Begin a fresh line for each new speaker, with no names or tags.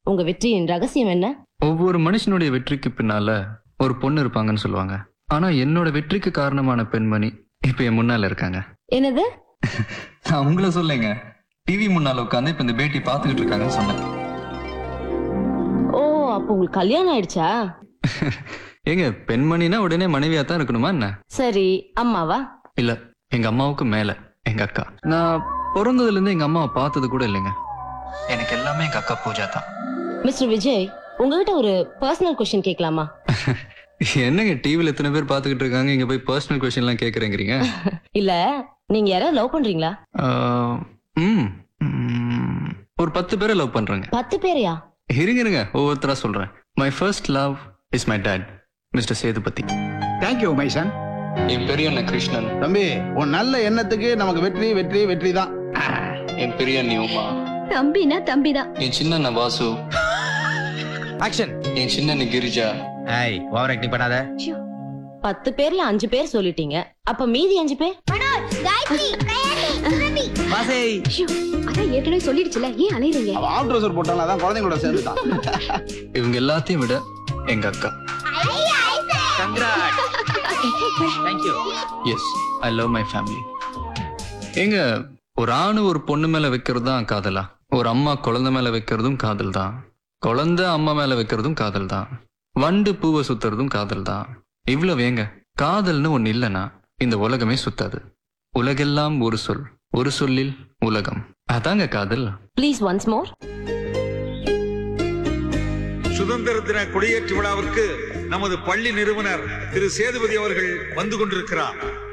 உங்க வெற்றியின் ரகசியம் என்ன
ஒவ்வொரு மனுஷனுடைய வெற்றிக்கு பின்னால ஒரு பொண்ணு இருப்பாங்கன்னு சொல்லுவாங்க ஆனா என்னோட வெற்றிக்கு காரணமான பெண்மணி இப்ப என் முன்னால இருக்காங்க
என்னது
நான் உங்களை சொல்லேங்க டிவி முன்னால உட்காந்து இப்ப இந்த பேட்டி பாத்துக்கிட்டு இருக்காங்கன்னு சொன்னேன்
ஓ அப்போ உங்களுக்கு கல்யாணம் ஆயிடுச்சா
ஏங்க பெண்மணினா உடனே மனைவியா தான் இருக்கணுமா என்ன
சரி அம்மாவா
இல்ல எங்க அம்மாவுக்கு மேல எங்க அக்கா நான் பிறந்ததுல இருந்து எங்க அம்மாவை பார்த்தது கூட இல்லைங்க எனக்கு எல்லாமே எங்க அக்கா பூஜா தான்
மிஸ்டர் விஜய் உங்ககிட்ட ஒரு பர்சனல் கொஸ்டின் கேட்கலாமா
என்னங்க டிவில எத்தனை பேர் பாத்துக்கிட்டு இருக்காங்க இங்க போய் பர்சனல் கொஸ்டின் எல்லாம் கேக்குறேங்கிறீங்க
இல்ல நீங்க யாராவது லவ் பண்றீங்களா
ஆஹ், ம், ம், ஒரு பத்து பேரை லவ் பண்றேங்க
பத்து பேரையா
இருங்க இருங்க ஒவ்வொருத்தரா சொல்றேன் my first love is my dad mister Sethupathi
thank you my son
என் பெரிய அண்ணன் கிருஷ்ணன்
தம்பி உன் நல்ல எண்ணத்துக்கு நமக்கு வெற்றி வெற்றி வெற்றி தான்
என் பெரிய அண்ணி உமா
தம்பினா தம்பிதான்
என் சின்ன அண்ணன் வாசு
ஆக்ஷன்
என் சின்ன அண்ணி கிரிஜா
ஏய் ஓவர் ஆக்டிங் பண்ணாத
பத்து பேர்ல அஞ்சு பேர் சொல்லிட்டீங்க அப்ப மீதி அஞ்சு பேர்
பாசே
ஐயோ, அதான் ஏற்கனவே சொல்லிடுச்சுல ஏன் அலையுறீங்க
அவன் ஆஃப் ட்ரௌசர் போட்டாலும் அதான் குழந்தைங்களோட சேர்ந்துட்டான்
இவங்க எல்லாத்தையும் விட எங்க அக்கா
congrats thank you
yes I love my family ஏங்க ஒரு ஆணு ஒரு பொண்ணு மேல வைக்கிறது தான் காதலா ஒரு அம்மா குழந்தை மேல வைக்கிறதும் காதல் தான் குழந்தை அம்மா மேல வைக்கிறதும் காதல் தான் வண்டு பூவை சுத்துறதும் காதல் தான் இவ்வளவு ஏங்க காதல்னு ஒண்ணு இல்லைன்னா இந்த உலகமே சுத்தாது உலகெல்லாம் ஒரு சொல் ஒரு சொல்லில் உலகம் அதாங்க காதல்
ப்ளீஸ் ஒன்ஸ் மோர்
சுதந்திர தின கொடியேற்று விழாவிற்கு நமது பள்ளி நிறுவனர் திரு சேதுபதி அவர்கள் வந்து கொண்டிருக்கிறார்